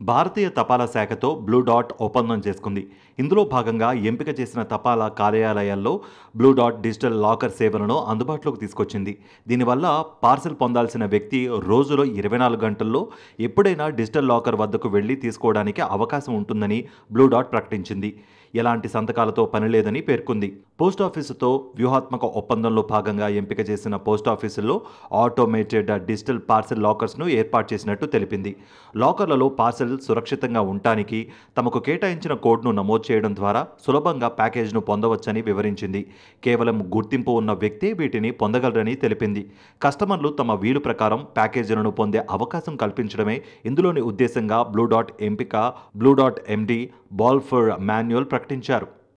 భారతీయ తపాలా శాఖతో blue dot ఒప్పందం చేసుకుంది ఇందులో భాగంగా ఎంపిక చేసిన తపాలా కార్యాలయాల్లో బ్లూ డాట్ డిజిటల్ లాకర్ సేవలను అందుబాటులోకి తీసుకొచ్చింది దీనివల్ల పార్సెల్ పొందాల్సిన వ్యక్తి రోజులో ఇరవై నాలుగు గంటల్లో ఎప్పుడైనా డిజిటల్ లాకర్ వద్దకు వెళ్లి తీసుకోవడానికి అవకాశం ఉంటుందని బ్లూ డాట్ ప్రకటించింది ఎలాంటి సంతకాలతో పని లేదని పేర్కొంది పోస్ట్ ఆఫీసుతో వ్యూహాత్మక ఒప్పందంలో భాగంగా ఎంపిక చేసిన పోస్ట్ ఆఫీసుల్లో ఆటోమేటెడ్ డిజిటల్ పార్సెల్ లాకర్స్ను ఏర్పాటు చేసినట్టు తెలిపింది లాకర్లలో పార్సెల్ సురక్షితంగా ఉండటానికి తమకు కేటాయించిన కోడ్ను నమోదు చేయడం ద్వారా సులభంగా ప్యాకేజ్ను పొందవచ్చని వివరించింది కేవలం గుర్తింపు ఉన్న వ్యక్తే వీటిని పొందగలరని తెలిపింది కస్టమర్లు తమ వీలు ప్రకారం ప్యాకేజీలను పొందే అవకాశం కల్పించడమే ఇందులోని ఉద్దేశంగా బ్లూ డాట్ ఎంపిక blue dot MD ball for manual ప్రకటించారు